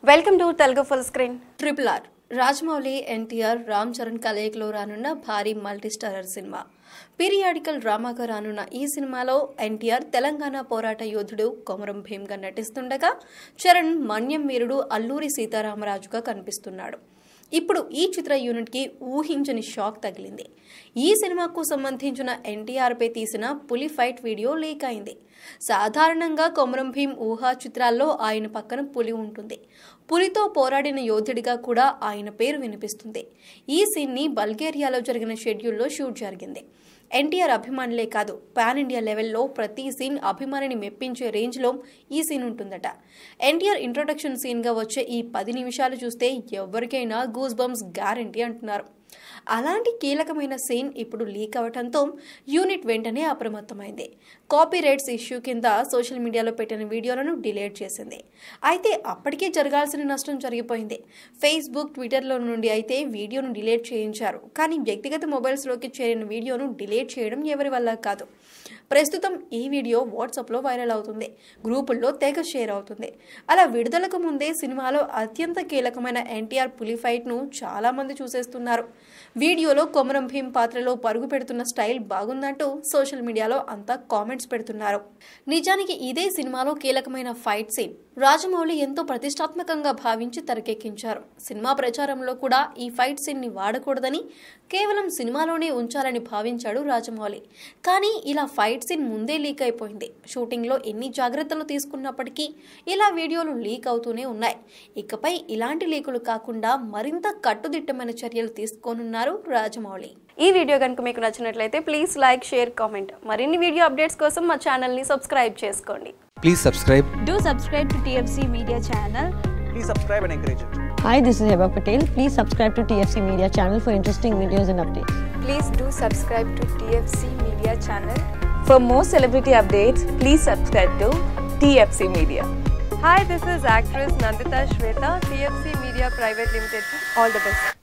Welcome to Telugu full screen triple R Rajamouli NTR Ram Charan కలయికలో రానున్న భారీ మల్టీ స్టారర్ సినిమా పీరియాడికల్ డ్రామాగా రానున్న ఈ సినిమాలో ఎన్టీఆర్ తెలంగాణ పోరాట యోధుడు కొమరం భీమ్గా నటిస్తుండగా చరణ్ మన్యం వీరుడు అల్లూరి సీతారామరాజుగా కనిపిస్తున్నాడు ఇప్పుడు ఈ చిత్ర యూనిట్కి ఊహించని షాక్ తగిలింది ఈ సినిమాకు సంబంధించిన ఎన్టీఆర్పై తీసిన పులి ఫైట్ వీడియో లీక్ అయింది సాధారణంగా కొమరం భీం ఊహా చిత్రాల్లో ఆయన పక్కన పులి ఉంటుంది పులితో పోరాడిన యోధుడిగా కూడా ఆయన పేరు వినిపిస్తుంది ఈ సీన్ని బల్గేరియాలో జరిగిన షెడ్యూల్లో షూట్ జరిగింది ఎన్టీఆర్ అభిమానులే కాదు పాన్ ఇండియా లెవెల్లో ప్రతి సీన్ అభిమానిని మెప్పించే రేంజ్లో ఈ సీన్ ఉంటుందట ఎన్టీఆర్ ఇంట్రొడక్షన్ సీన్గా వచ్చే ఈ పది నిమిషాలు చూస్తే ఎవరికైనా గూస్ బంప్స్ గ్యారంటీ అంటున్నారు అలాంటి కీలకమైన సీన్ ఇప్పుడు లీక్ అవడంతో యూనిట్ వెంటనే అప్రమత్తమైంది కాపీ రైట్స్ ఇష్యూ కింద సోషల్ మీడియాలో పెట్టిన వీడియోలను డిలీట్ చేసింది అయితే అప్పటికే జరగాల్సిన నష్టం జరిగిపోయింది ఫేస్బుక్ ట్విట్టర్లో నుండి అయితే వీడియోను డిలీట్ చేయించారు కానీ వ్యక్తిగత మొబైల్స్లోకి చేరిన వీడియోను డిలీట్ చేయడం ఎవరి వల్ల కాదు ప్రస్తుతం ఈ వీడియో వాట్సాప్లో వైరల్ అవుతుంది గ్రూపుల్లో తెగ షేర్ అవుతుంది అలా విడుదలకు ముందే సినిమాలో అత్యంత కీలకమైన ఎన్టీఆర్ పులి ఫైట్ను చాలామంది చూసేస్తున్నారు వీడియోలో కొమరం భీం పాత్రలో పరుగు పెడుతున్న స్టైల్ బాగుందంటూ సోషల్ మీడియాలో అంతా కామెంట్స్ పెడుతున్నారు నిజానికి ఇదే సినిమాలో కీలకమైన ఫైట్ సీన్ రాజమౌళి ఎంతో ప్రతిష్టాత్మకంగా భావించి తెరకెక్కించారు సినిమా ప్రచారంలో కూడా ఈ ఫైట్ సీన్ ని వాడకూడదని కేవలం సినిమాలోనే ఉంచాలని భావించాడు రాజమౌళి కానీ ఇలా ఫైట్ సీన్ ముందే లీక్ అయిపోయింది షూటింగ్లో ఎన్ని జాగ్రత్తలు తీసుకున్నప్పటికీ ఇలా వీడియోలు లీక్ అవుతూనే ఉన్నాయి ఇకపై ఇలాంటి లీకులు కాకుండా మరింత కట్టుదిట్టమైన చర్యలు తీసుకోనున్నారు రాజమౌళి ఈ వీడియో కనుక మీకు నచ్చినట్లయితే ప్లీజ్ లైక్ షేర్ కామెంట్ మరిన్ని వీడియో అప్డేట్స్ కోసం మా ఛానల్ని సబ్స్క్రైబ్ చేసుకోండి Please subscribe. Do subscribe to TFC Media channel. please subscribe and encourage it. Hi, this is Heba Patel. Please subscribe to TFC Media channel for interesting videos and updates. Please do subscribe to TFC Media channel. For more celebrity updates, please subscribe to TFC Media. Hi, this is actress Nandita Shweta, TFC Media Private Limited. All the best.